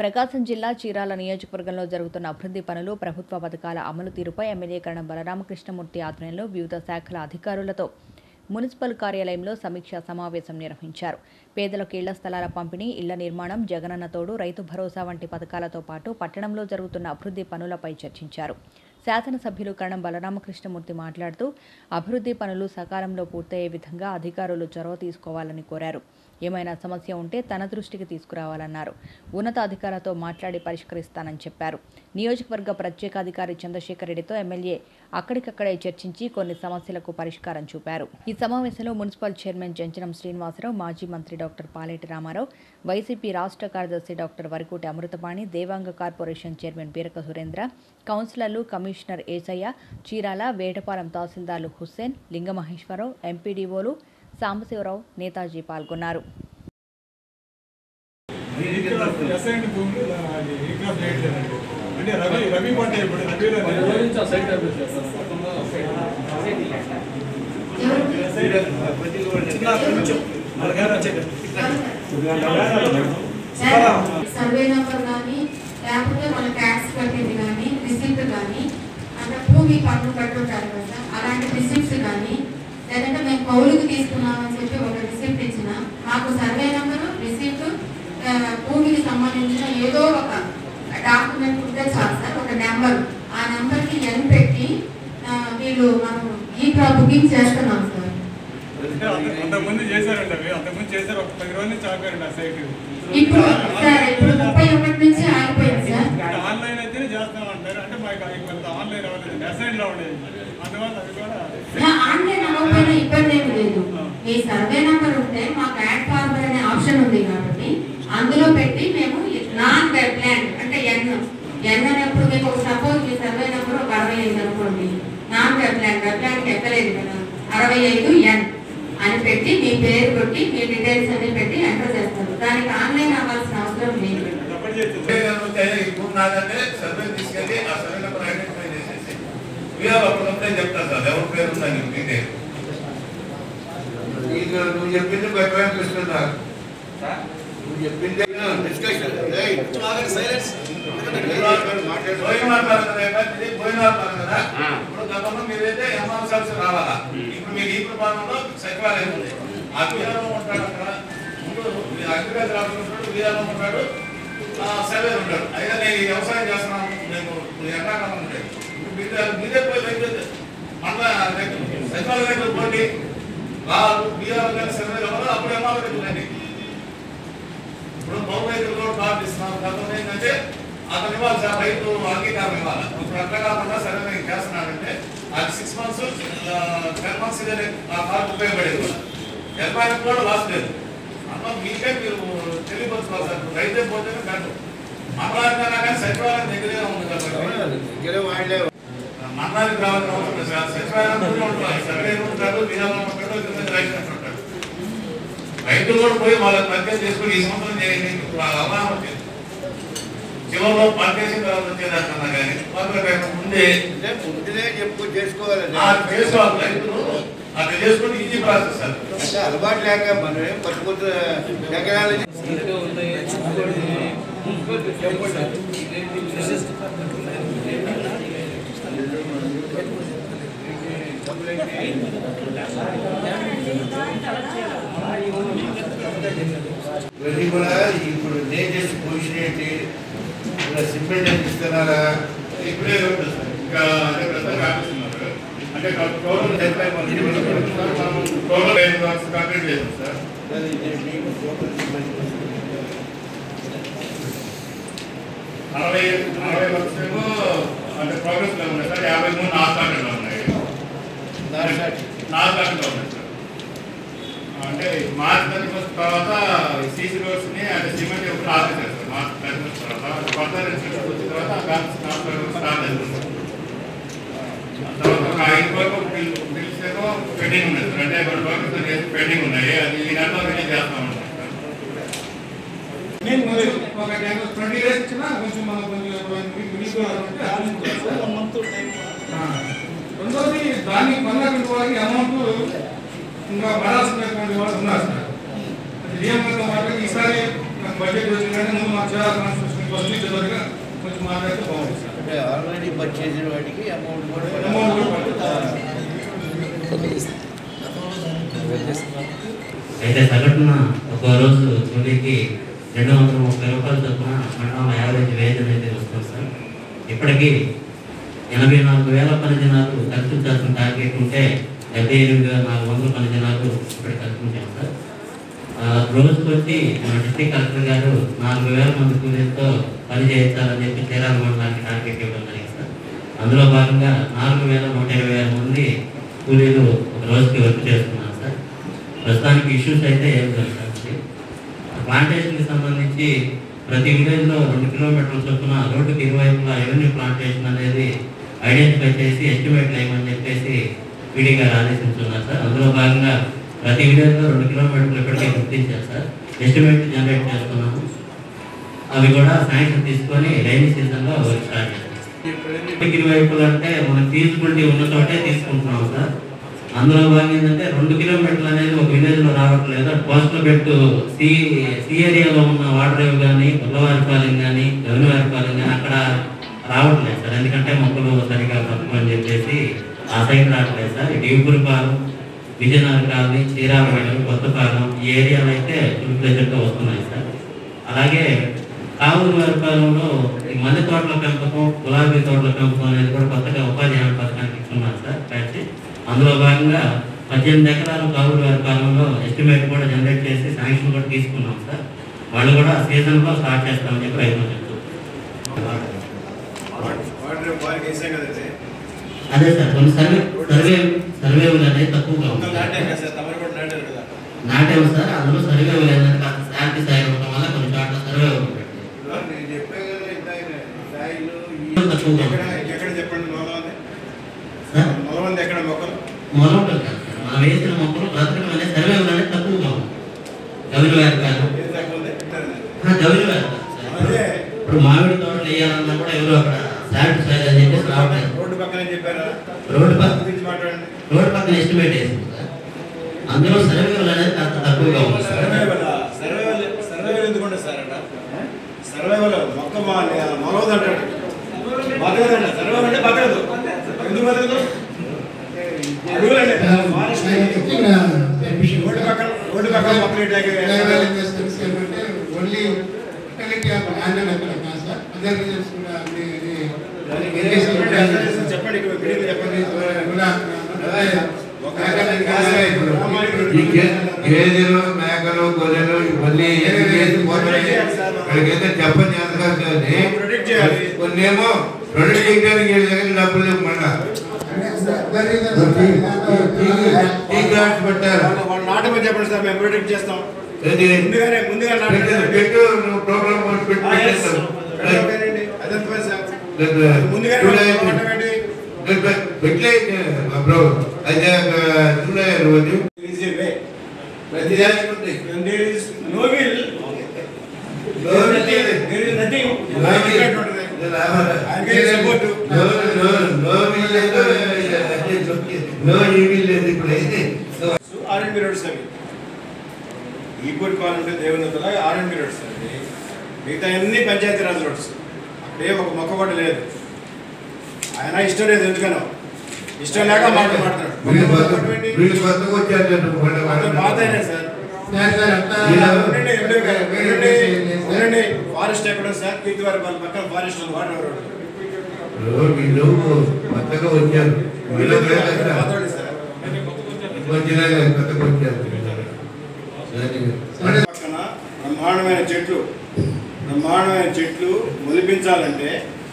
ప్రకాశం జిల్లా చీరాల నియోజకవర్గంలో జరుగుతున్న అభివృద్ధి పనులు ప్రభుత్వ పథకాల అమలు తీరుపై ఎమ్మెల్యే కరణం బలరామకృష్ణమూర్తి ఆధ్వర్యంలో వివిధ శాఖల అధికారులతో మున్సిపల్ కార్యాలయంలో సమీక్షా సమావేశం నిర్వహించారు పేదలకు ఇళ్ల స్థలాల పంపిణీ ఇళ్ల నిర్మాణం జగనన్న తోడు రైతు భరోసా వంటి పథకాలతో పాటు పట్టణంలో జరుగుతున్న అభివృద్ధి పనులపై చర్చించారు శాసనసభ్యులు కరణం బలరామకృష్ణమూర్తి మాట్లాడుతూ అభివృద్ధి పనులు సకాలంలో పూర్తయ్యే విధంగా అధికారులు చొరవ తీసుకోవాలని కోరారు ఏమైనా సమస్య ఉంటే తన దృష్టికి తీసుకురావాలన్నారు ఉన్నత అధికారులతో మాట్లాడి పరిష్కరిస్తానని చెప్పారు నియోజకవర్గ ప్రత్యేకాధికారి చంద్రశేఖర్ రెడ్డితో ఎమ్మెల్యే అక్కడికక్కడే చర్చించి కొన్ని సమస్యలకు పరిష్కారం చూపారు ఈ సమావేశంలో మున్సిపల్ చైర్మన్ జంచనం శ్రీనివాసరావు మాజీ మంత్రి డాక్టర్ పాలేటి రామారావు వైసీపీ రాష్ట్ర కార్యదర్శి doctor Varakoti Amruthapani Devanga corporation chairman Beeraka Surendra కౌన్సిలర్లు కమిషనర్ ఏసయ్య చీరాల వేటపాలెం తహసీల్దార్లు హుస్సేన్ లింగమహేశ్వరరావు ఎంపీడీఓలు సాంబశివరావు నేతాజీ పాల్గొన్నారు ఎస్ఐండ్ భూములు అది రీక్రాఫ్ చేయట్లేదండి అంటే రవి రవి పంట ఇప్పుడు రవిలో సర్వే నెంబర్ కానీ లేకపోతే మన ట్యాక్స్ కట్టేది కానీ రిసిప్ట్ కానీ అంటే భూమి పన్ను కట్టుంటారు కదా సార్ అలాంటి రిసిప్ట్స్ కానీ లేదంటే మేము కౌలుకి తీసుకున్నామని చెప్పి ఒక రిసిప్ట్ ఇచ్చిన మాకు సర్వే నెంబరు రిసిప్ట్ భూమికి సంబంధించిన ఏదో ఒక డాక్యుమెంట్ ఉంటే చాలు సార్ ఒక నెంబర్ ఆ నెంబర్కి ఎన్ పెట్టి ఆ, వీళ్ళు మనం ఈ బుకింగ్ చేస్తున్నాం సార్ అంతకుముందు చేశారండి అవి అంతకుముందు చేశారు ఒక పది రోజుల నుంచి ఆపారండి ఆ సైట్ ఇప్పుడు సార్ ఇప్పుడు ముప్పై ఒకటి నుంచి ఆగిపోయింది సార్ ఆన్లైన్ అయితేనే చేస్తామంటారు అంటే మాకు అది కొంత ఆన్లైన్ అవ్వలేదు అసైన్ లో ఉండేది అందువల్ల అది కూడా నా ఆన్లైన్ అవ్వకపోయినా ఇబ్బంది ఏమి లేదు మీ సర్వే నెంబర్ ఉంటే మాకు యాడ్ ఫార్మర్ అనే ఆప్షన్ ఉంది కాబట్టి అందులో పెట్టి మేము నాన్ వెబ్ ల్యాండ్ అంటే ఎన్ ఎన్ అనేప్పుడు మీకు ఒక సపోజ్ మీ సర్వే నెంబర్ ఒక అరవై ఐదు అనుకోండి నాన్ వెబ్ ల్యాండ్ వెబ్ ల్యాండ్కి ఎక్కలేదు కదా అరవై ఐదు ఎన్ అని పెట్టి మీ పేరు కొట్టి మీ డీటెయిల్స్ అన్ని పెట్టి ఎంటర్ చేస్తారు దానికి ఆన్లైన్ అవ్వాల్సిన అవసరం లేదు తప్పని చేస్తుంది ఇప్పుడు నాదంటే సర్వే తీసుకెళ్ళి ఆ సర్వే నెంబర్ ఐడెంటిఫై చేసేసి వీఆర్ అప్పుడప్పుడే చెప్తాను సార్ ఎవరి పేరు ఉందని మీదే ಈಗ ನೀವು చెప్పింది భయపడిపిస్తుంది నాకు నువ్వు చెప్పింది డిస్కషన్ పోయిన మాట్లాడుతున్నారు కదా ఇది పోయిన మాట్లాడు కదా ఇప్పుడు గతంలో మీరైతే ఎంఆర్ సర్వీస్ రావాలా ఇప్పుడు మీకు ఈ ప్రమాణంలో సచివాలయం ఉంది ఆ వీఆర్ఓ ఉంటాడు అక్కడ ముందు మీ అగ్రికల్చర్ ఆఫీసర్ ఉంటాడు వీఆర్ఓ ఉంటాడు ఆ, సర్వేర్ ఉంటాడు అయినా నేను ఈ వ్యవసాయం చేస్తున్నాను నేను ఎండాకాలం ఉంటాయి ఇప్పుడు మీదే మీదే పోయి రైతు మళ్ళా రైతు- సచివాలయం దగ్గర పోండి వాళ్ళు వీఆర్ఓ గారి సర్వేర్ అవ్వాలి అప్పుడు ఎంఆర్ దగ్గర రండి ఇప్పుడు బహు రైతులు కూడా కార్డు ఇస్తున్నారు గతంలో ఏంటంటే అతను ఇవ్వాలి సార్ రైతు అంగీకారం ఇవ్వాలి ఇప్పుడు అట్లా కాకుండా సరే నేను చేస్తున్నానంటే అది సిక్స్ మంత్స్ టెన్ మంత్స్ ఇదే ఆ కార్డు ఉపయోగపడేది ఎంప్లాయ్మెంట్ కూడా లాస్ లేదు అన్న మీకే మీరు తెలియపరచుకోవాలి సార్ ఇప్పుడు రైతే పోతేనే బెటర్ మండలానికన్నా కానీ సచివాలయం దగ్గరే ఉంది కాబట్టి దగ్గర వాళ్ళే మండలానికి రావాల్సిన అవసరం లేదు సార్ సచివాలయం ఉంటుంది సర్వే ఉంటాడు విధానం ఉంటాడు కింద రైతు ఉంటాడు రైతులు కూడా పోయి వాళ్ళకి పర్చేస్ చేసుకుని ఈ సంవత్సరం చేయండి ఇప్పుడు వాళ్ళ అవగాహన వచ్చింది చివరిలో పర్చేసిన తర్వాత వచ్చేదాకన్నా కానీ వాళ్ళకి రేపు ముందే అంటే ముందునే చెప్పు చేసుకోవాలి ఆ చేసుకోవాలి రైతులు అట్లా చేసుకుంటే ఈజీ ప్రాసెస్ సార్ అంటే అలవాటు లేక మనం ఏం కొత్త కొత్త ఎకరాలు ఇవన్నీ కూడా ఇప్పుడు నేను చేసిన పొజిషన్ ఏంటి ఇప్పుడు సిమెంట్ ఎంత ఇస్తున్నారా ఇప్పుడే ఉంటుంది సార్ ఇంకా అదే ప్రస్తుతం ఆపిస్తున్నారు అంటే టోటల్ డెబ్బై మంది మనం టోటల్ ఐదు వర్క్స్ కంప్లీట్ చేసాం సార్ అరవై అరవై వర్క్స్ ఏమో అంటే ప్రోగ్రెస్ లో ఉన్నాయి సార్ యాభై మూడు నాలుగు కాంట్రాక్ట్లో ఉన్నాయి నాలుగు కాంట్రాక్ట్లో ఉన్నాయి సార్ అంటే మార్చ్ థర్టీ ఫస్ట్ తర్వాత సీసీ రోడ్స్ ని అంటే సిమెంట్ ఎప్పుడు ఆపేశారు సార్ మార్చ్ థర్టీ ఫస్ట్ తర్వాత కొత్త రెస్ట్రిక్షన్ వచ్చిన తర్వాత ఆ బ్యాంక్స్ స్టార్ట్ అవుతుంది ఆ తర్వాత ఒక ఐదు వరకు బిల్ బిల్స్ ఏమో పెండింగ్ ఉన్నాయి సార్ అంటే కొన్ని వరకు పెండింగ్ ఉన్నాయి అది ఈ నెలలో రిలీజ్ చేస్తా ఉంటాం సార్ నేను కొంచెం ఒక ట్వంటీ డేస్ ఇచ్చినా కొంచెం మనం కొంచెం మీకు అంటే రెండోది దాన్ని కొన్నటువంటి వాళ్ళకి అమౌంట్ ఇంకా పడాల్సినటువంటి వాళ్ళు ఉన్నారు సార్ అది నియమంగా వాళ్ళకి ఈసారి బడ్జెట్ వచ్చిందంటే ముందు మా చేయాల్సిన ఫస్ట్ చివరిగా కొంచెం మాట్లాడితే బాగుంది సార్ అంటే ఆల్రెడీ పర్చేజ్ వాటికి అమౌంట్ కూడా అమౌంట్ కూడా పడుతుంది. అయితే సగటున ఒక రోజు కూలీకి రెండు వందల ముప్పై రూపాయల చొప్పున మండలం యావరేజ్ వేజ్ అనేది వస్తుంది సార్ ఇప్పటికీ ఎనభై నాలుగు వేల పని దినాలు కల్పించాల్సిన టార్గెట్ ఉంటే డెబ్బై ఎనిమిది వేల నాలుగు వందల పని దినాలు ఇప్పుడు కల్పించాం సార్ ఆ, రోజుకి వచ్చి మన డిస్ట్రిక్ట్ కలెక్టర్ గారు నాలుగు వేల మంది కూలీలతో పని చేయించాలని చెప్పి చీరాల మండలానికి టార్గెట్ ఇవ్వడం జరిగింది సార్ అందులో భాగంగా నాలుగు వేల నూట ఇరవై ఆరు మంది కూలీలు ఒక రోజుకి వర్క్ చేస్తున్నారు సార్ ప్రస్తుతానికి ఇష్యూస్ అయితే ఏం లేదు సార్ ప్లాంటేషన్కి సంబంధించి ప్రతి విలేజ్లో రెండు కిలోమీటర్ల చొప్పున రోడ్డుకి ఇరువైపులా రెవెన్యూ ప్లాంటేషన్ అనేది ఐడెంటిఫై చేసి ఎస్టిమేట్ వేయమని చెప్పేసి పీడీ గారు ఆదేశించున్నారు సార్ అందులో భాగంగా ప్రతి విలేజ్లో రెండు కిలోమీటర్లు ఇప్పటికే గుర్తించారు సార్ ఎస్టిమేట్ జనరేట్ చేస్తున్నాము అవి కూడా శాంక్షన్ తీసుకొని రైనీ సీజన్లో వర్క్ స్టార్ట్ చేస్తాం రోడ్డుకి ఇరువైపులు అంటే మనం ఫీజిబిలిటీ ఉన్న చోటే తీసుకుంటున్నాం సార్ అందులో భాగంగా ఏంటంటే రెండు కిలోమీటర్లు అనేది ఒక విలేజ్ లో రావట్లేదు అటు కోస్టల్ బెట్ సి సి ఏరియాలో ఉన్న వాటర్ కానీ పుల్లవారిపాలెం కానీ గవినవారిపాలెం కానీ అక్కడ రావట్లేదు సార్ ఎందుకంటే మొక్కలు సరిగా తక్కువ అని చెప్పేసి ఆ సైడ్ రావట్లేదు సార్ ఇటు ఈపురపాలెం విజయనగరం కాలనీ శ్రీరామపేట కొత్తపాలెం ఈ ఏరియాలో అయితే ఫుల్ ప్లేజర్గా వస్తున్నాయి సార్ అలాగే కావూరు వ్యాపారంలో ఈ మల్లె తోటల పెంపకం గులాబీ తోటల పెంపకం అనేది కూడా కొత్తగా ఉపాధి హామీ పథకానికి ఇస్తున్నారు సార్ ప్యాచ్ అందులో భాగంగా పద్దెనిమిది ఎకరాలు కావూరు వ్యాపారంలో ఎస్టిమేట్ కూడా జనరేట్ చేసి శాంక్షన్ కూడా తీసుకున్నాం సార్ వాళ్ళు కూడా సీజన్లో స్టార్ట్ చేస్తామని చెప్పి రైతులు చెప్తున్నారు వాటర్ వారికి వేసాం కదండి అదే సార్ కొన్ని సర్వే సర్వే సర్వేలు అనేది తక్కువగా ఉంది మొత్తం నాటాం కదా సార్ తమరు కూడా నాటారు కదా నాటేమో సార్ అందులో సర్వేలు అనేది కాస్త శాంతి స్థాయి ఉండటం వల్ల కొన్ని చోట్ల సర్వే ఉంటుంది నేను చెప్పే కదా ఇందాక స్థాయిలో ఈ తక్కువగా ఎక్కడ ఉంటుంది ఎక్కడ చెప్పండి మొలమంది సార్ మొలమంది ఎక్కడ మొక్కలు మొదలు మనం వేసిన మొక్కలు బ్రతకడం అనేది సర్వే అనేది తక్కువగా ఉంది గవిలి వేరకాలు ఏం తక్కువ ఉంది గవిలి వేరకాలు అదే ఇప్పుడు మామిడి తోటలు వేయాలన్నా కూడా ఎవరు అక్కడ శాంతి స్థాయి అని చెప్పేసి రావట్లేదు రోడ్డు పక్కన చెప్పారా రోడ్డు పక్క గురించి మాట్లాడండి రోడ్డు పక్కన ఎస్టిమేట్ వేసింది సార్ అందులో సర్వేలు అనేది కాస్త తక్కువగా ఉంది సార్ సర్వైవల్ సర్వైవల్ సర్వైవల్ ఎందుకు ఉండదు సార్ అట సర్వైవల్ మొక్క మా మొలవదు అంటాడు బతకదండి సర్వైవల్ అంటే బతకదు ఎందుకు బతకదు అడుగులండి ఫారెస్ట్ రోడ్డు పక్కన రోడ్డు పక్కన మొక్కలు ఇట్టాకే ఓన్లీ ఫెర్టిలిటీ ఆఫ్ ల్యాండ్ అని అక్కడ కాదు సార్ అదర్ రీజన్స్ కూడా అన్ని దానికి మీరే చెప్పండి అర్థం చెప్పండి ఇక్కడ మీడియాలో చెప్పండి ఒక ఈ గే- గేదెలు మేకలు గొర్రెలు ఇవన్నీ ఎందుకు వేసి పోతున్నాయి? ఇక్కడికైతే చెప్పని చేతకాదు కానీ ప్రొటెక్ట్ చేయాలి కొన్ని ఏమో ప్రొడక్ట్ చేయడానికి వీళ్ళ దగ్గర డబ్బులు లేవు మళ్ళా టీ కార్డ్స్ పెట్టారు వాళ్ళ- వాళ్ళ నాటకం చెప్పండి సార్ మేము ప్రొటెక్ట్ చేస్తాం ఏది? ముందుగానే ముందుగా పెట్టు, నాటకం పెట్టు నువ్వు ప్రోగ్రామ్ ఒకటి పెట్టి పెట్టేస్తావు అదంతా పని సార్ లేదు, ముందుగానే జూలై నాటకం పెట్టండి పెట్టలే బ్రో అయితే జూలై రోజు ఈజీ వే ప్రతి దానికి ఉంది When there is no will, No will. there is nothing. No will. I'm getting support. No, no, no will లేదు, no evil లేదు ఇప్పుడు అయితే ఆర్ఎండ్బి రోడ్స్ అవి ఈపూర్ కావాలంటే దేవుని లాగా ఆర్ఎండ్బి రోడ్స్ అవి మిగతా అన్ని పంచాయతీరాజ్ రోడ్స్ అక్కడే ఒక మొక్క కూడా లేదు ఆయన ఇష్టం లేదు ఎందుకనో ఇష్టం లేక మాట మాట్లాడు వీళ్ళు కొత్త- వీళ్ళు కొత్తగా వచ్చారు పాత అయినా సార్ సార్ సార్ అట్లా ఉండండి, ఉండండి, ఉండండి, ఉండండి. ఫారెస్ట్ ఎక్కడ ఉంది సార్ కీర్తి వారి పక్కన ఫారెస్ట్ ఉంది వాటర్ రోడ్ వీళ్ళు కొత్తగా వచ్చారు వీళ్ళు లేదు అక్కడ. పాతోడి సార్ వచ్చినా కానీ కొత్తగా వచ్చారు సరే. పక్కన బ్రహ్మాండమైన చెట్లు బ్రహ్మాండమైన చెట్లు మొలిపించాలంటే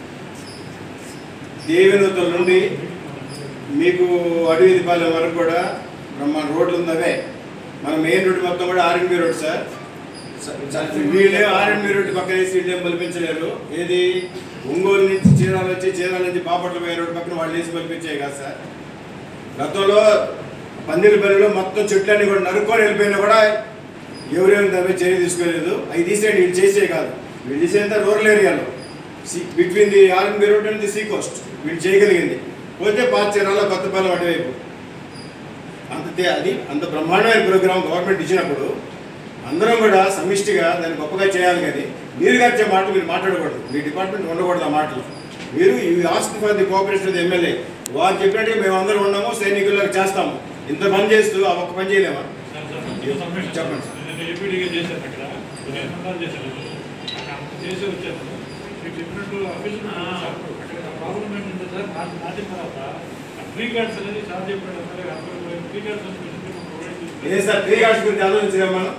దేవినూతల నుండి మీకు అడవి పాలెం వరకు కూడా బ్రహ్మాండ రోడ్లు ఉన్నవే మన మెయిన్ రోడ్ మొత్తం కూడా ఆర్ఎన్బి రోడ్ సార్ స- స- వీళ్ళే ఆర్ఎన్బి రోడ్ పక్కన వేసి వీళ్ళేం మొలిపించలేరు ఏది ఒంగోలు నుంచి చీరాల వచ్చి చీరాల నుంచి బాపట్ల పోయే రోడ్ పక్కన వాళ్ళు వేసి మొలిపించాయి కదా సార్ గతంలో పందిరిపల్లిలో మొత్తం చెట్లన్నీ కూడా నరుక్కొని వెళ్ళిపోయినా కూడా ఎవరేమి దాని మీద చర్య తీసుకోలేదు అవి తీసేయండి వీళ్ళు చేసే కాదు వీళ్ళు చేసేంత రూరల్ ఏరియాలో see between the RNB road and the sea coast వీళ్ళు చేయగలిగింది పోతే పాచిరాల కొత్తపాలెం అటువైపు అంత తే- అది అంత బ్రహ్మాండమైన ప్రోగ్రామ్ గవర్నమెంట్ ఇచ్చినప్పుడు అందరం కూడా సమిష్టిగా దాన్ని గొప్పగా చేయాలి కానీ మీరు గారిచ్చే మాటలు మీరు మాట్లాడకూడదు మీ డిపార్ట్మెంట్ ఉండకూడదు ఆ మాటలు మీరు ఈ ask for the cooperation of MLA వారు చెప్పినట్టుగా మేము అందరం ఉన్నాము సైనికులకు చేస్తాము ఇంత పని చేస్తూ ఆ ఒక్క పని చేయలేమా చెప్పండి సార్. నేను ఏపీడీగా చేశాను అక్కడ కొన్ని సంవత్సరాలు చేశాను అక్కడ చేసి వచ్చాను మీకు చెప్పినట్టు ఆఫీస్ అక్కడ ప్రాబ్లం ఏంటంటే సార్ నాకు నాటిన తర్వాత ట్రీ కార్డ్స్ అనేది చాలా చెప్పాడు అందరూ ట్రీ కార్డ్స్ అని పెట్టి ప్రొవైడ్ చేసి ఏ సార్ త్రీ గార్డ్స్ గురించి ఆలోచించలేము మనం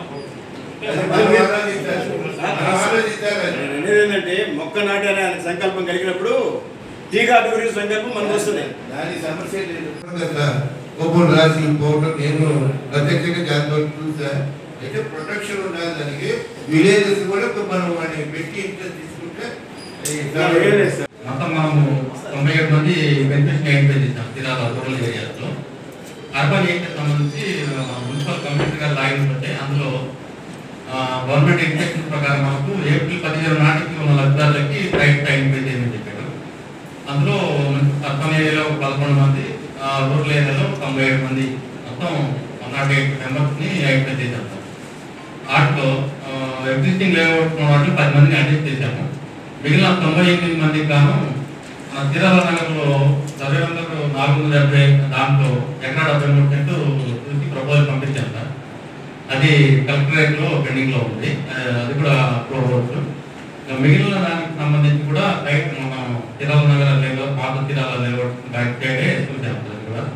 నేను అనేది ఏంటంటే మొక్క నాటి అనే ఆయన సంకల్పం కలిగినప్పుడు టీ గార్డు గురించి సంకల్పం మనకు వస్తుంది దాని సమస్య లేదు కదా కూపన్ రాసి పోవటం నేను ప్రత్యక్షంగా దాంతో చూసా అయితే ప్రొటెక్షన్ ఉండాలి దానికి విలేజెస్ కూడా మనం వాడిని పెట్టి ఇంట్లో తీసుకుంటే సార్, ఏం లేదు సార్. మొత్తం మనము తొంభై ఏడు మంది బెనిఫిట్ ఐడెంటిఫై చేసాం తిరాల రూరల్ ఏరియాస్లో అర్బన్ ఏరియాకి సంబంధించి ఆ, మున్సిపల్ కమిషనర్ గారు లాగిన్ ఉంటే అందులో ఆ, గవర్నమెంట్ ఇన్స్ట్రక్షన్ ప్రకారం మనకు ఏప్రిల్ పదిహేను నాటికి ఉన్న లబ్ధాలకి రైట్ ఐడెంటిఫై చేయమని చెప్పారు అందులో అర్బన్ ఏరియాలో ఒక పదకొండు మంది ఆ, రూరల్ ఏరియాలో తొంభై ఏడు మంది మొత్తం వన్ నాట్ ఎయిట్ మెంబర్స్ని ఐడెంటిఫై చేశాం సార్ వాటిలో ఎగ్జిస్టింగ్ లేఅవుట్ ఉన్న వాటిని పది మందిని అడ్జస్ట్ చేశాము మిగిలిన తొంభై ఎనిమిది మందికి గాను మన తిరాల నగర్లో సర్వే నెంబర్ నాలుగు వందల డెబ్బై దాంట్లో ఎకరా డెబ్బై మూడు సెంటు చూసి ప్రపోజల్ పంపించాం సార్ అది కలెక్టరేట్ లో పెండింగ్ లో ఉంది ఆ, అది కూడా అప్రూవ్ అవ్వచ్చు ఇంకా మిగిలిన దానికి సంబంధించి కూడా సైట్ మనం తిరాల నగర్ లేఅవుట్ పాత తిరాల లేఅవుట్ బ్యాక్ సైడే చూసాం సార్ అది కూడా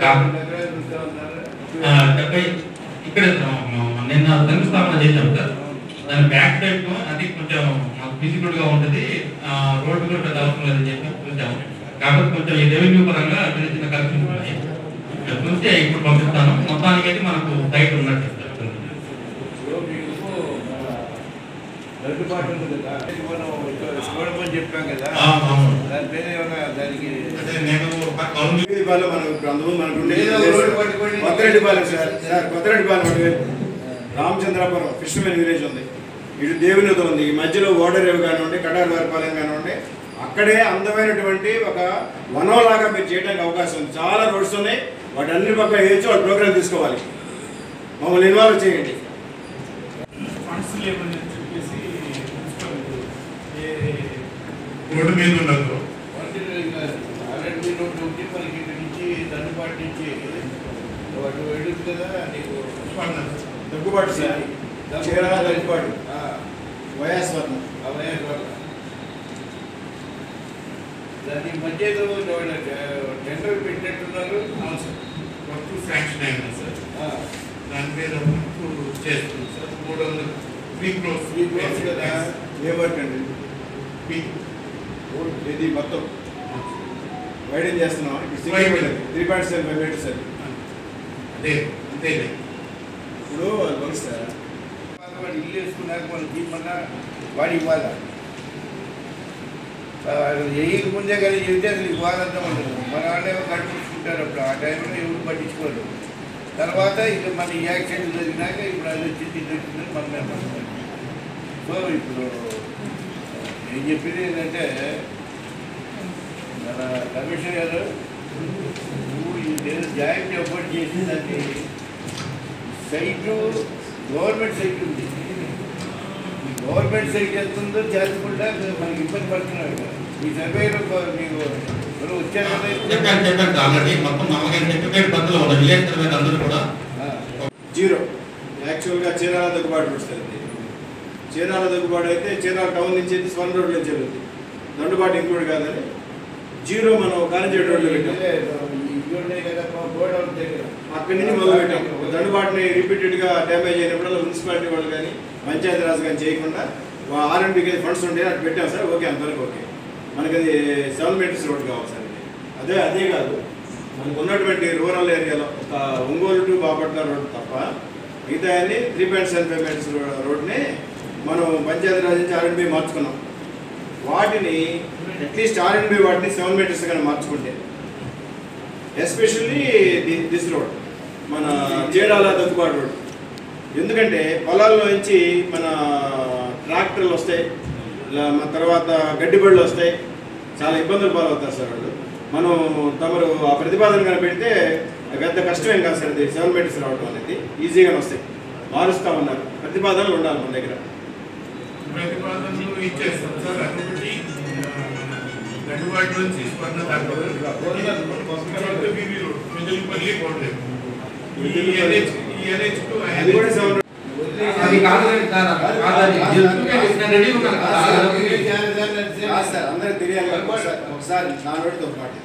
ఆ, డెబ్బై ఇక్కడ నిన్న శంకుస్థాపన చేశాం సార్ దాని బ్యాక్ సైడ్ అది కొంచెం మాకు ఫిజికల్ గా ఉంటుంది ఆ, రోడ్డు కూడా పెద్ద అవసరం లేదని చెప్పి చూసాము కాబట్టి కొంచెం ఈ రెవెన్యూ పరంగా చిన్న చిన్న కరెక్షన్స్ ఉన్నాయి ఇక్కడ చూస్తే ఇప్పుడు పంపిస్తాను మొత్తానికి అయితే మనకు సైట్ ఉన్నట్టు సార్. రెండు పాటలు ఉంది కదా అది మనం చూడమని చెప్పాం కదా ఆ, అవును. దాని పేరు ఏమన్నా దానికి అదే నేను ఒక గవర్నమెంట్ కొత్తరెడ్డిపాలెం మనం ఇప్పుడు అంతకుముందు మనకు ఉండే ఏదో రోడ్డు పట్టుకొని- కొత్తరెడ్డిపాలెం సార్ సార్ కొత్తరెడ్డిపాలెం అంటే రామచంద్రాపురం ఫిషర్మెన్ విలేజ్ ఉంది ఇటు దేవునితో ఉంది ఈ మధ్యలో ఓడరేవు కానివ్వండి కటారవారిపాలెం కానివ్వండి అక్కడే అందమైనటువంటి ఒక వనంలాగా మీరు చేయడానికి అవకాశం ఉంది చాలా రోడ్స్ ఉన్నాయి వాటి అన్ని పక్కన వేయించి వాళ్ళు ప్రోగ్రామ్ తీసుకోవాలి మమ్మల్ని ఇన్వాల్వ్ చేయండి ఫండ్స్ లేవని చెప్పేసి మున్సిపల్ ఏ రోడ్డు మీద ఉండదు ఆల్రెడీ మీరు ఒకటి మనకి ఇక్కడి నుంచి దండుపాటి నుంచి వాటి వెడుతుంది కదా నీకు దగ్గుబాటు సార్ చీరాల దగ్గుబాటు ఆ, వయాస్వర్ణం ఆ వయసు వల్ల. దాని మధ్య ఏదో ఎవరైనా టెండర్ పెట్టినట్టున్నారు అవును సార్ వర్క్ శాంక్షన్ అయింది సార్ ఆ, దాని మీద వర్క్ చేస్తుంది సార్ మూడు వందలు త్రీ క్రోర్స్ Three crores కదా? ఏ వర్క్ అండి ఇది మొత్తం వైడెన్ చేస్తున్నాం ఇప్పుడు Widen. Three point seven five metres అది అదే అంతే ఇప్పుడు అది వర్క్ సార్ వాడు ఇల్లు వేసుకున్నాక మనం తీయమన్నా వాడు ఇవ్వాలా వేయక ముందే కానీ చెబితే అసలు ఇవ్వాలంతా ఉండదు మన వాళ్ళేమో కట్టుకుంటారు అప్పుడు ఆ టైంలో ఎవరు పట్టించుకోరు తర్వాత ఇక మన ఈ యాక్సిడెంట్ జరిగినాక ఇప్పుడు అది వచ్చింది ఇది వచ్చిందని మన మీద పడతారు. సో ఇప్పుడు నేను చెప్పేది ఏంటంటే మన కమిషనర్ గారు నువ్వు ఇది జాయింట్ ఎఫర్ట్ చేసి దాన్ని సైటు గవర్నమెంట్ సైట్ ఉంది ఈ గవర్నమెంట్ సైట్ ఎంత ఉందో చేర్చకుండా మనకి ఇబ్బంది పడుతున్నారు కదా. ఈ సర్వేలో కొ- మీకు ఎవరు వచ్చారు కదా ఇప్పుడు? చెప్పాను చెప్పాను ఆల్రెడీ మొత్తం నమ్మకం సర్టిఫికేట్ పద్ధతిలో ఉన్న విలేజ్ సర్వేట్ అందరూ కూడా ఆ, జీరో యాక్చువల్గా చీరాల దగ్గుబాటు వస్తుంది చీరాల దగ్గుబాటు అయితే చీరాల టౌన్ నుంచి అయితే స్వర్ణ రోడ్ నుంచి వెళ్తుంది దండుబాటు ఇంక్లూడ్ కాదని జీరో మనం కారంచేటి రోడ్లో పెట్టాం ఇదే, ఇవి ఉన్నాయి కదా గోడౌన్ దగ్గర అక్కడి నుంచి మొదలు పెట్టాం దండుబాటుని రిపీటెడ్గా డ్యామేజ్ అయినప్పుడు మున్సిపాలిటీ వాళ్ళు కానీ పంచాయతీరాజ్ కానీ చేయకుండా ఆర్ఎండ్బికి ఫండ్స్ ఉంటే అటు పెట్టాం సార్ ఓకే అంతవరకు ఓకే మనకి అది సెవెన్ మీటర్స్ రోడ్ కావాలి సార్ ఇది. అదే అదే కాదు మనకు ఉన్నటువంటి రూరల్ ఏరియాలో ఒక ఒంగోలు టు బాపట్ల రోడ్ తప్ప మిగతా అన్ని three point seven five metres రోడ్ని మనం పంచాయతీరాజ్ నుంచి ఆర్ఎండ్బి మార్చుకున్నాం వాటిని అట్లీస్ట్ ఆర్ఎండ్బి వాటిని సెవెన్ మీటర్స్ కానీ మార్చుకుంటే ఎస్పెషల్లీ దిస్ రోడ్ మన చీరాల దగ్గుబాటు రోడ్ ఎందుకంటే పొలాల్లో నుంచి మన ట్రాక్టర్లు వస్తాయి ఇలా మన తర్వాత గడ్డి బళ్ళు వస్తాయి చాలా ఇబ్బందులు పాలవుతారు సార్ వాళ్ళు మనం తమరు ఆ ప్రతిపాదన కనుక పెడితే పెద్ద కష్టమేం కాదు సార్ ఇది సెవెన్ మీటర్స్ రావడం అనేది ఈజీగానే వస్తాయి మారుస్తూ ఉన్నారు ప్రతిపాదనలు ఉండాలి మన దగ్గర ప్రతిపాదనలు ఇచ్చేస్తాం సార్ అదొకటి గడ్డుబాటు నుంచి స్పందన దాకా బీబీ రోడ్ మిదిలిపల్లి కోడలేదు ఈ ఎన్హెచ్ ఈ ఎన్హెచ్ టు అది కూడా సెవెన్ అది కాదని సార్ కాదని నేను రెడీ ఉన్నాను కదా కాదు సార్ అందరికి తెలియాలి కదా, ఒకసారి ఒకసారి నా నోటితో పాటు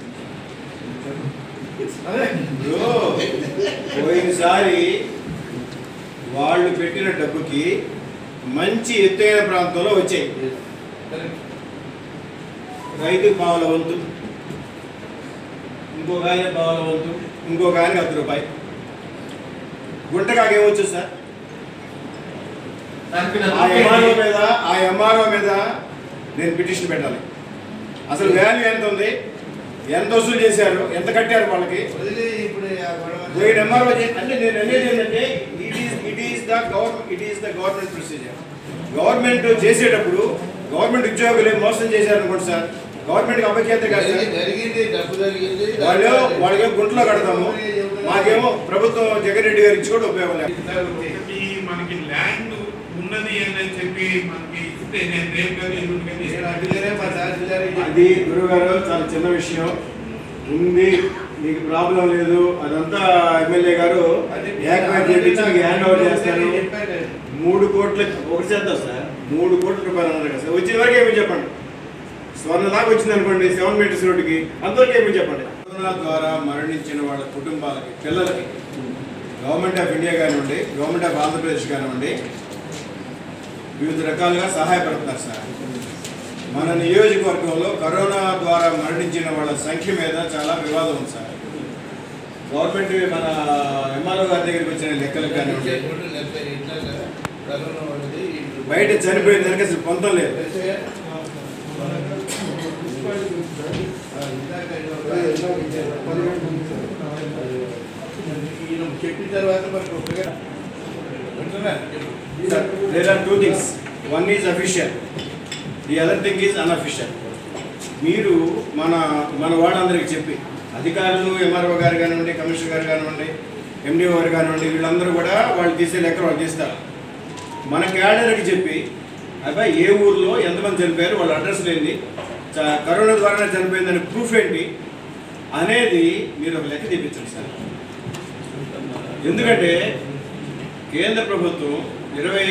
ఇప్పుడు పోయినసారి వాళ్ళు పెట్టిన డబ్బుకి మంచి ఎత్తైన ప్రాంతంలో వచ్చాయి రైతు పావుల వంతు ఇంకొక ఆయన పావుల వంతు ఇంకొక ఆయనకి అర్ధ రూపాయి గుంటకాకి ఏమొచ్చు సార్ ఆ ఎంఆర్ఓ మీద ఆ ఎంఆర్ఓ మీద నేను పిటిషన్ పెట్టాలి అసలు వాల్యూ ఎంత ఉంది ఎంత వసూలు చేశారు ఎంత కట్టారు వాళ్ళకి పోయిన ఎంఆర్ఓ అంటే నేను అనేది ఏంటంటే it is it is the government it is the government procedure government చేసేటప్పుడు గవర్నమెంట్ ఉద్యోగులు మోసం చేశారు అనుకోండి సార్ గవర్నమెంట్ అపఖ్యాత కాదు సార్ జరిగింది డబ్బు జరిగింది వాళ్ళు వాళ్ళకేమో గుంట్లో కడతాము మాకేమో ప్రభుత్వం జగన్ రెడ్డి గారు ఇచ్చి కూడా ఉపయోగం లేదు సార్, ఒకటి మనకి ల్యాండ్ ఉన్నది అని చెప్పి మనకి ఇస్తే నేను రేపు కానీ ఎల్లుండి కానీ ఇస్తాను. అది గురుగారు చాలా చిన్న విషయం ఉంది మీకు ప్రాబ్లం లేదు అదంతా ఎమ్మెల్యే గారు ఏకమైనా చేపించి మీకు హ్యాండ్ ఓవర్ చేస్తారు మూడు కోట్ల ఒకటి చేద్దాం సార్ మూడు కోట్ల రూపాయలు అన్నారు కదా సార్ వచ్చిన వరకు ఏమి చెప్పండి స్వర్ణ దాకా వచ్చింది అనుకోండి సెవెన్ మీటర్స్ రోడ్డుకి అంతవరకు ఏమి చెప్పండి కరోనా ద్వారా మరణించిన వాళ్ళ కుటుంబాలకి పిల్లలకి గవర్నమెంట్ ఆఫ్ ఇండియా కానివ్వండి గవర్నమెంట్ ఆఫ్ ఆంధ్రప్రదేశ్ కానివ్వండి వివిధ రకాలుగా సహాయపడుతున్నారు సార్ మన నియోజకవర్గంలో కరోనా ద్వారా మరణించిన వాళ్ళ సంఖ్య మీద చాలా వివాదం ఉంది సార్ గవర్నమెంట్ మన ఎంఆర్ఓ గారి దగ్గరికి వచ్చిన లెక్కలు కానివ్వండి బయట చనిపోయిన దానికి అసలు పొందం లేదు చెప్పిన తర్వాత మనకు ఒకగా వింటున్నాను చెప్పు. There are two things one is official the other thing is unofficial మీరు మన మన వాళ్ళందరికీ చెప్పి అధికారులు ఎంఆర్ఓ గారు కానివ్వండి కమిషనర్ గారు కానివ్వండి ఎండిఓ గారు కానివ్వండి వీళ్ళందరూ కూడా వాళ్ళు తీసే లెక్క వాళ్ళు తీస్తారు మన క్యాడర్కి చెప్పి అబ్బాయి ఏ ఊర్లో ఎంతమంది చనిపోయారు వాళ్ళ అడ్రస్ ఏంటి చ- కరోనా ద్వారా చనిపోయిందని ప్రూఫ్ ఏంటి అనేది మీరు ఒక లెక్క తెప్పించండి సార్ ఎందుకంటే కేంద్ర ప్రభుత్వం ఇరవై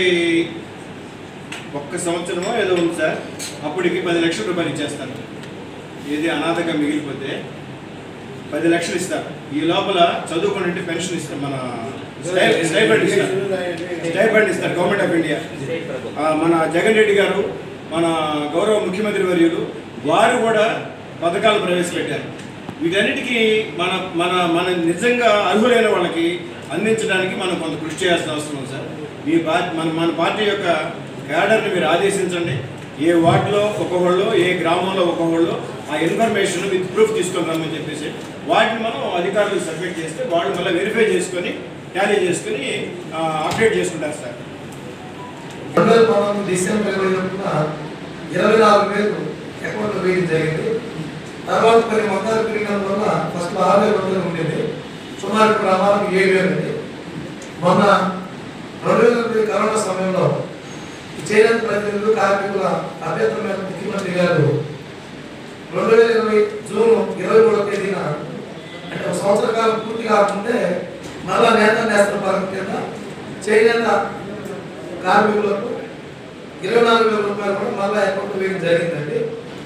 ఒక్క సంవత్సరమో ఏదో ఉంది సార్ అప్పటికి పది లక్షల రూపాయలు ఇచ్చేస్తారు ఏది అనాథగా మిగిలిపోతే పది లక్షలు ఇస్తారు ఈ లోపల చదువుకుంటే పెన్షన్ ఇస్తారు మన స్టై- స్టైపెండ్ ఇస్తారు స్టైపెండ్ ఇస్తారు గవర్నమెంట్ ఆఫ్ ఇండియా ఆ, మన జగన్ రెడ్డి గారు మన గౌరవ ముఖ్యమంత్రి వర్యులు వారు కూడా పథకాలు ప్రవేశపెట్టారు వీటన్నిటికీ మన మన మన నిజంగా అర్హులైన వాళ్ళకి అందించడానికి మనం కొంత కృషి చేయాల్సిన అవసరం ఉంది సార్ మీ పార్టీ మన మన పార్టీ యొక్క క్యాడర్ని మీరు ఆదేశించండి ఏ వార్డులో ఒక్కొక్కళ్ళు ఏ గ్రామంలో ఒక్కొక్కళ్ళు ఆ ఇన్ఫర్మేషన్ విత్ ప్రూఫ్ తీసుకొని రమ్మని చెప్పేసి వాటిని మనం అధికారులకు సబ్మిట్ చేస్తే వాళ్ళు మళ్ళీ వెరిఫై చేసుకొని టాలీ చేసుకొని అప్డేట్ చేసుకుంటారు సార్ రెండు వేల పంతొమ్మిది డిసెంబర్ ఇరవై ఒకటిన ఇరవై నాలుగు వేలు అకౌంట్లో వేయడం జరిగింది తర్వాత కొన్ని మొత్తాలు పెరిగినందు వల్ల ఫస్ట్ ఆరు వేల రెండు వేలు ఉండేది సుమారు ఇప్పుడు అమలు ఏడు వేలు ఉంది మొన్న రెండు వేల ఇరవై కరోనా సమయంలో చేనేత ప్రతినిధులు కార్మికుల అభ్యర్థన మీద ముఖ్యమంత్రి గారు రెండు వేల ఇరవై జూన్ ఇరవై మూడవ తేదీన అంటే ఒక సంవత్సర కాలం పూర్తి కాకముందే మళ్ళా నేత నేస్తం పథకం కింద చేనేత కార్మికులకు ఇరవై నాలుగు వేల రూపాయలు కూడా మళ్ళీ అకౌంట్ వేయడం జరిగిందండి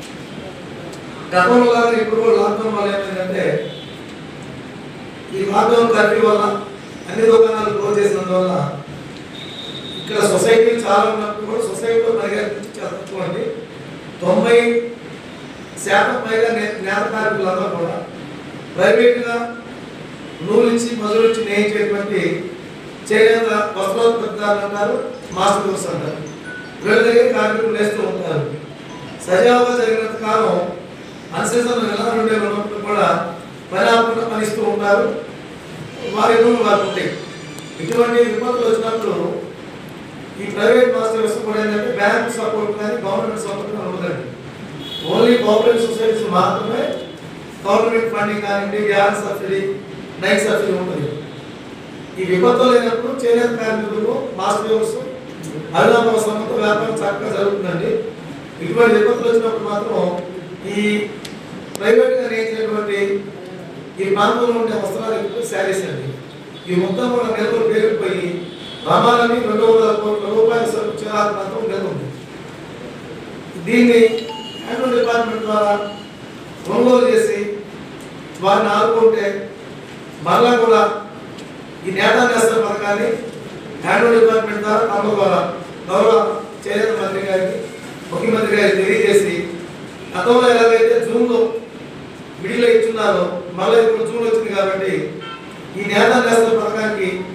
గతంలో లాగా ఇప్పుడు కూడా లాక్డౌన్ వల్ల ఏమైందంటే ఈ లాక్డౌన్ కర్ఫ్యూ వల్ల అన్ని దుకాణాలు క్లోజ్ చేసినందువల్ల ఇక్కడ సొసైటీ చాలా ఉన్నప్పుడు కూడా సొసైటీలో పరిగెత్తి చాలా తక్కువ అండి తొంభై శాతం పైగా నే- నేత కార్మికులందరూ కూడా ప్రైవేట్గా నూలు నుంచి మధురు నుంచి నేయించేటువంటి చేనేత వస్త్రోత్పత్తిదారులు అంటారు మాస్టర్ కోర్స్ అంటారు వీళ్ళ దగ్గర కార్మికులు వేస్తూ ఉంటారు సజావుగా జరిగినంత కాలం అన్సీజన్ ఎలా ఉండే ఉన్నప్పుడు కూడా పని ఆపకుండా పనిస్తూ ఉంటారు వారి ఎన్నో వారు ఉంటాయి ఇటువంటి విపత్తులు వచ్చినప్పుడు ఈ ప్రైవేట్ మాస్టర్ వ్యవస్థ కూడా ఏంటంటే బ్యాంక్ సపోర్ట్ కానీ గవర్నమెంట్ సపోర్ట్ కానీ ఉండదండి ఓన్లీ కోఆపరేటివ్ సొసైటీస్ మాత్రమే గవర్నమెంట్ ఫండింగ్ కానివ్వండి గ్యాస్ సబ్సిడీ నైట్ సబ్సిడీ ఉంటుంది ఈ విపత్తు లేనప్పుడు చేనేత కార్మికులకు మాస్టర్ వ్యవస్థ అరుణాభవ సొంత వ్యాపారం చక్కగా జరుగుతుందండి ఇటువంటి విపత్తులు వచ్చినప్పుడు మాత్రం ఈ ప్రైవేట్గా నేర్చినటువంటి ఈ ప్రాంతంలో ఉండే వస్త్రాలు ఎక్కువ శారీస్ అండి ఈ మొత్తం కూడా నెలలు పేరుకుపోయి రామాలని రెండు వందల కోట్ల రూపాయల సరుకు చేరాల ప్రాంతం నెలకొంది దీన్ని హ్యాండ్లూమ్ డిపార్ట్మెంట్ ద్వారా కొనుగోలు చేసి వారిని ఆదుకుంటే మరలా కూడా ఈ నేతా నేస్తం పథకాన్ని హ్యాండ్లూమ్ డిపార్ట్మెంట్ ద్వారా తమ ద్వారా గౌరవ చేనేత మంత్రి గారికి ముఖ్యమంత్రి గారికి తెలియజేసి గతంలో ఎలాగైతే జూన్లో మిడిల్లో ఇచ్చున్నారో మళ్ళీ ఇప్పుడు జూన్ వచ్చింది కాబట్టి ఈ నేత నేస్తం పథకానికి